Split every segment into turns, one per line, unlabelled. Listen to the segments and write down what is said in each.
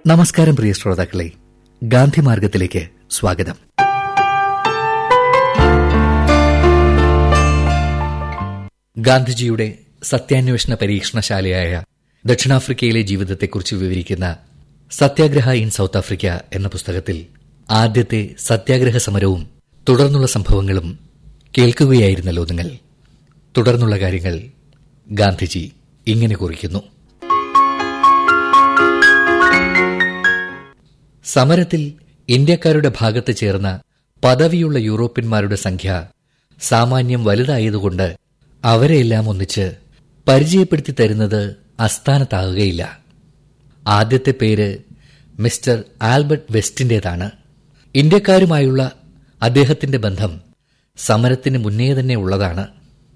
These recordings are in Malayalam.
നമസ്കാരം പ്രിയ ശ്രോതാക്കളെ ഗാന്ധി മാർഗത്തിലേക്ക് സ്വാഗതം ഗാന്ധിജിയുടെ സത്യാന്വേഷണ പരീക്ഷണശാലയായ ദക്ഷിണാഫ്രിക്കയിലെ ജീവിതത്തെക്കുറിച്ച് വിവരിക്കുന്ന സത്യാഗ്രഹ ഇൻ സൌത്ത് ആഫ്രിക്ക എന്ന പുസ്തകത്തിൽ ആദ്യത്തെ സത്യാഗ്രഹ സമരവും തുടർന്നുള്ള സംഭവങ്ങളും കേൾക്കുകയായിരുന്നല്ലോ നിങ്ങൾ തുടർന്നുള്ള കാര്യങ്ങൾ ഗാന്ധിജി ഇങ്ങനെ കുറിക്കുന്നു സമരത്തിൽ ഇന്ത്യക്കാരുടെ ഭാഗത്ത് ചേർന്ന പദവിയുള്ള യൂറോപ്യന്മാരുടെ സംഖ്യ സാമാന്യം വലുതായതുകൊണ്ട് അവരെയെല്ലാം ഒന്നിച്ച് പരിചയപ്പെടുത്തി തരുന്നത് അസ്ഥാനത്താകുകയില്ല ആദ്യത്തെ പേര് മിസ്റ്റർ ആൽബർട്ട് വെസ്റ്റിന്റേതാണ് ഇന്ത്യക്കാരുമായുള്ള അദ്ദേഹത്തിന്റെ ബന്ധം സമരത്തിന് മുന്നേ തന്നെ ഉള്ളതാണ്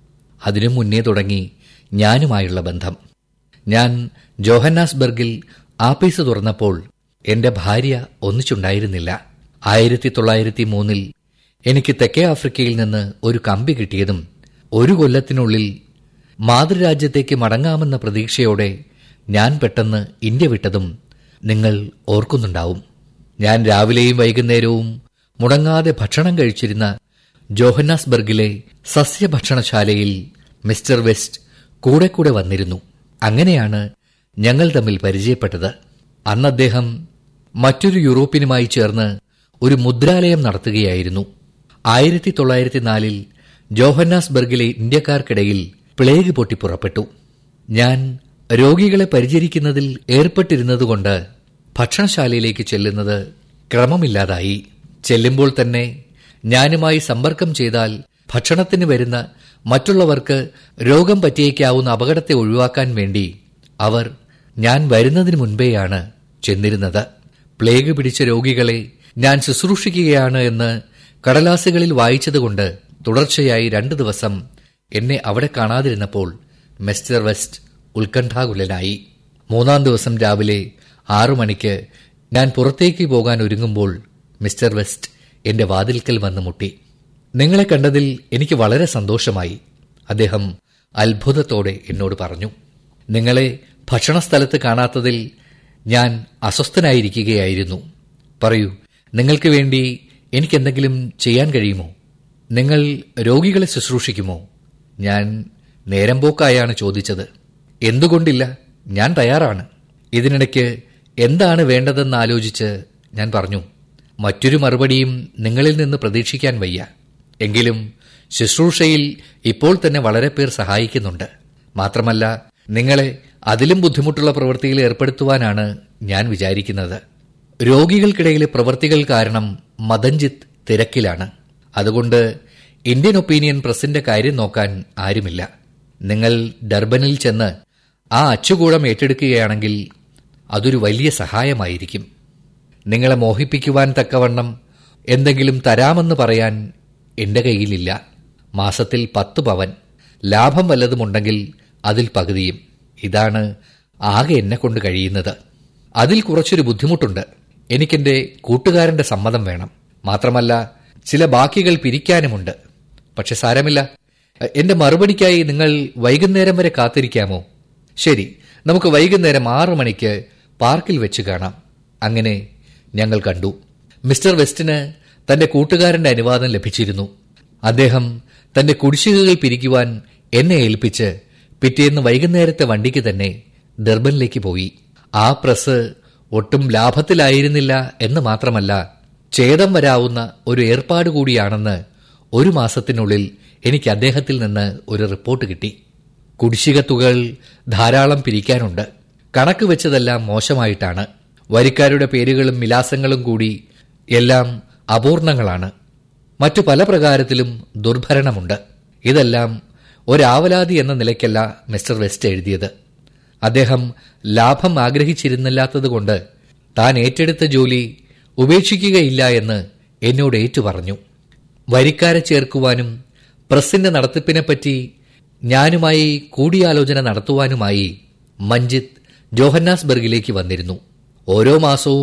അതിനു മുന്നേ തുടങ്ങി ഞാനുമായുള്ള ബന്ധം ഞാൻ ജോഹന്നാസ്ബർഗിൽ ആപ്പീസ് തുറന്നപ്പോൾ എന്റെ ഭാര്യ ഒന്നിച്ചുണ്ടായിരുന്നില്ല ആയിരത്തി തൊള്ളായിരത്തി മൂന്നിൽ എനിക്ക് തെക്കേ ആഫ്രിക്കയിൽ നിന്ന് ഒരു കമ്പി കിട്ടിയതും ഒരു കൊല്ലത്തിനുള്ളിൽ മാതൃരാജ്യത്തേക്ക് മടങ്ങാമെന്ന പ്രതീക്ഷയോടെ ഞാൻ പെട്ടെന്ന് ഇന്ത്യ വിട്ടതും നിങ്ങൾ ഓർക്കുന്നുണ്ടാവും ഞാൻ രാവിലെയും വൈകുന്നേരവും മുടങ്ങാതെ ഭക്ഷണം കഴിച്ചിരുന്ന ജോഹന്നാസ്ബർഗിലെ സസ്യഭക്ഷണശാലയിൽ മിസ്റ്റർ വെസ്റ്റ് കൂടെ കൂടെ വന്നിരുന്നു അങ്ങനെയാണ് ഞങ്ങൾ തമ്മിൽ പരിചയപ്പെട്ടത് അന്ന് അദ്ദേഹം മറ്റൊരു യൂറോപ്യനുമായി ചേർന്ന് ഒരു മുദ്രാലയം നടത്തുകയായിരുന്നു ആയിരത്തി തൊള്ളായിരത്തി നാലിൽ ജോഹന്നാസ്ബർഗിലെ ഇന്ത്യക്കാർക്കിടയിൽ പ്ലേഗ് പൊട്ടി പുറപ്പെട്ടു ഞാൻ രോഗികളെ പരിചരിക്കുന്നതിൽ ഏർപ്പെട്ടിരുന്നതുകൊണ്ട് ഭക്ഷണശാലയിലേക്ക് ചെല്ലുന്നത് ക്രമമില്ലാതായി ചെല്ലുമ്പോൾ തന്നെ ഞാനുമായി സമ്പർക്കം ചെയ്താൽ ഭക്ഷണത്തിന് വരുന്ന മറ്റുള്ളവർക്ക് രോഗം പറ്റിയേക്കാവുന്ന അപകടത്തെ ഒഴിവാക്കാൻ വേണ്ടി അവർ ഞാൻ വരുന്നതിന് മുൻപേയാണ് ചെന്നിരുന്നത് പ്ലേഗ് പിടിച്ച രോഗികളെ ഞാൻ ശുശ്രൂഷിക്കുകയാണ് എന്ന് കടലാസുകളിൽ വായിച്ചതുകൊണ്ട് തുടർച്ചയായി രണ്ടു ദിവസം എന്നെ അവിടെ കാണാതിരുന്നപ്പോൾ മിസ്റ്റർ വെസ്റ്റ് ഉത്കണ്ഠാകുലനായി മൂന്നാം ദിവസം രാവിലെ ആറു മണിക്ക് ഞാൻ പുറത്തേക്ക് പോകാൻ ഒരുങ്ങുമ്പോൾ മിസ്റ്റർ വെസ്റ്റ് എന്റെ വാതിൽക്കൽ വന്ന് മുട്ടി നിങ്ങളെ കണ്ടതിൽ എനിക്ക് വളരെ സന്തോഷമായി അദ്ദേഹം അത്ഭുതത്തോടെ എന്നോട് പറഞ്ഞു നിങ്ങളെ ഭക്ഷണസ്ഥലത്ത് കാണാത്തതിൽ ഞാൻ അസ്വസ്ഥനായിരിക്കുകയായിരുന്നു പറയൂ നിങ്ങൾക്ക് വേണ്ടി എനിക്കെന്തെങ്കിലും ചെയ്യാൻ കഴിയുമോ നിങ്ങൾ രോഗികളെ ശുശ്രൂഷിക്കുമോ ഞാൻ നേരം പോക്കായാണ് ചോദിച്ചത് എന്തുകൊണ്ടില്ല ഞാൻ തയ്യാറാണ് ഇതിനിടയ്ക്ക് എന്താണ് വേണ്ടതെന്ന് ആലോചിച്ച് ഞാൻ പറഞ്ഞു മറ്റൊരു മറുപടിയും നിങ്ങളിൽ നിന്ന് പ്രതീക്ഷിക്കാൻ വയ്യ എങ്കിലും ശുശ്രൂഷയിൽ ഇപ്പോൾ തന്നെ വളരെ പേർ സഹായിക്കുന്നുണ്ട് മാത്രമല്ല നിങ്ങളെ അതിലും ബുദ്ധിമുട്ടുള്ള പ്രവൃത്തിയിൽ ഏർപ്പെടുത്തുവാനാണ് ഞാൻ വിചാരിക്കുന്നത് രോഗികൾക്കിടയിലെ പ്രവൃത്തികൾ കാരണം മദൻജിത്ത് തിരക്കിലാണ് അതുകൊണ്ട് ഇന്ത്യൻ ഒപ്പീനിയൻ പ്രസിന്റെ കാര്യം നോക്കാൻ ആരുമില്ല നിങ്ങൾ ഡർബനിൽ ചെന്ന് ആ അച്ചുകൂടം ഏറ്റെടുക്കുകയാണെങ്കിൽ അതൊരു വലിയ സഹായമായിരിക്കും നിങ്ങളെ മോഹിപ്പിക്കുവാൻ തക്കവണ്ണം എന്തെങ്കിലും തരാമെന്ന് പറയാൻ എന്റെ കയ്യിലില്ല മാസത്തിൽ പത്ത് പവൻ ലാഭം വല്ലതുമുണ്ടെങ്കിൽ അതിൽ പകുതിയും ഇതാണ് ആകെ എന്നെ കൊണ്ട് കഴിയുന്നത് അതിൽ കുറച്ചൊരു ബുദ്ധിമുട്ടുണ്ട് എനിക്കെന്റെ കൂട്ടുകാരന്റെ സമ്മതം വേണം മാത്രമല്ല ചില ബാക്കികൾ പിരിക്കാനുമുണ്ട് പക്ഷെ സാരമില്ല എന്റെ മറുപടിക്കായി നിങ്ങൾ വൈകുന്നേരം വരെ കാത്തിരിക്കാമോ ശരി നമുക്ക് വൈകുന്നേരം ആറു മണിക്ക് പാർക്കിൽ വെച്ച് കാണാം അങ്ങനെ ഞങ്ങൾ കണ്ടു മിസ്റ്റർ വെസ്റ്റിന് തന്റെ കൂട്ടുകാരന്റെ അനുവാദം ലഭിച്ചിരുന്നു അദ്ദേഹം തന്റെ കുടിശ്ശികകൾ പിരിക്കുവാൻ എന്നെ ഏൽപ്പിച്ച് പിറ്റേന്ന് വൈകുന്നേരത്തെ വണ്ടിക്ക് തന്നെ ഡർബനിലേക്ക് പോയി ആ പ്രസ് ഒട്ടും ലാഭത്തിലായിരുന്നില്ല എന്ന് മാത്രമല്ല ഛേദം വരാവുന്ന ഒരു ഏർപ്പാട് കൂടിയാണെന്ന് ഒരു മാസത്തിനുള്ളിൽ എനിക്ക് അദ്ദേഹത്തിൽ നിന്ന് ഒരു റിപ്പോർട്ട് കിട്ടി കുടിശ്ശിക തുകകൾ ധാരാളം പിരിക്കാനുണ്ട് കണക്ക് വെച്ചതെല്ലാം മോശമായിട്ടാണ് വരിക്കാരുടെ പേരുകളും വിലാസങ്ങളും കൂടി എല്ലാം അപൂർണങ്ങളാണ് മറ്റു പല പ്രകാരത്തിലും ദുർഭരണമുണ്ട് ഇതെല്ലാം ഒരാവലാതി എന്ന നിലയ്ക്കല്ല മിസ്റ്റർ വെസ്റ്റ് എഴുതിയത് അദ്ദേഹം ലാഭം ആഗ്രഹിച്ചിരുന്നില്ലാത്തതുകൊണ്ട് താൻ ഏറ്റെടുത്ത ജോലി ഉപേക്ഷിക്കുകയില്ല എന്ന് എന്നോട് ഏറ്റു പറഞ്ഞു വരിക്കാരെ ചേർക്കുവാനും പ്രസിന്റെ നടത്തിപ്പിനെപ്പറ്റി ഞാനുമായി കൂടിയാലോചന നടത്തുവാനുമായി മഞ്ജിത്ത് ജോഹന്നാസ്ബർഗിലേക്ക് വന്നിരുന്നു ഓരോ മാസവും